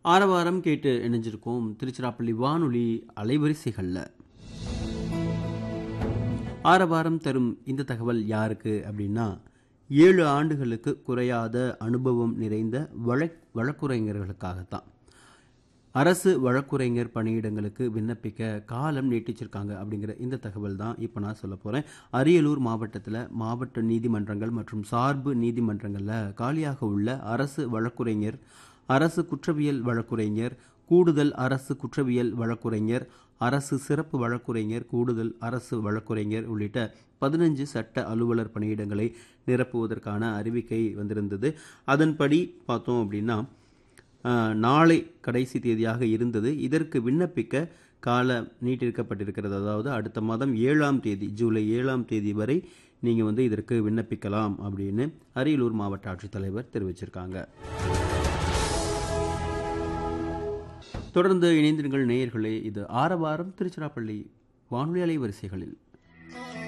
ஆரவாரம் கேட்டு இணைஞ்சிருக்கோம் திருச்சிராப்பள்ளி வானொலி அலைவரிசைகளில் ஆரவாரம் தரும் இந்த தகவல் யாருக்கு அப்படின்னா ஏழு ஆண்டுகளுக்கு குறையாத அனுபவம் நிறைந்த வழக் வழக்குரைஞர்களுக்காகத்தான் அரசு வழக்குரைஞர் பணியிடங்களுக்கு விண்ணப்பிக்க காலம் நீட்டிச்சிருக்காங்க அப்படிங்கிற இந்த தகவல் தான் இப்போ நான் சொல்ல போகிறேன் அரியலூர் மாவட்டத்தில் மாவட்ட நீதிமன்றங்கள் மற்றும் சார்பு நீதிமன்றங்களில் காலியாக உள்ள அரசு வழக்குரைஞர் அரசு குற்றவியல் வழக்குரைஞர் கூடுதல் அரசு குற்றவியல் வழக்குரைஞர் அரசு சிறப்பு வழக்குரைஞர் கூடுதல் அரசு வழக்குரைஞர் உள்ளிட்ட பதினஞ்சு சட்ட அலுவலர் பணியிடங்களை நிரப்புவதற்கான அறிவிக்கை வந்திருந்தது அதன்படி பார்த்தோம் அப்படின்னா ஆஹ், நாளை கடைசி தேதியாக இருந்தது இதற்கு விண்ணப்பிக்க கால நீட்டிருக்கப்பட்டிருக்கிறது அதாவது அடுத்த மாதம் ஏழாம் தேதி ஜூலை ஏழாம் தேதி வரை நீங்கள் வந்து இதற்கு விண்ணப்பிக்கலாம் அப்படின்னு அரியலூர் மாவட்ட ஆட்சித்தலைவர் தெரிவிச்சிருக்காங்க தொடர்ந்து இணைந்திருங்கள் நேயர்களே இது ஆரவாரம் திருச்சிராப்பள்ளி வானொலி அலைவரிசைகளில்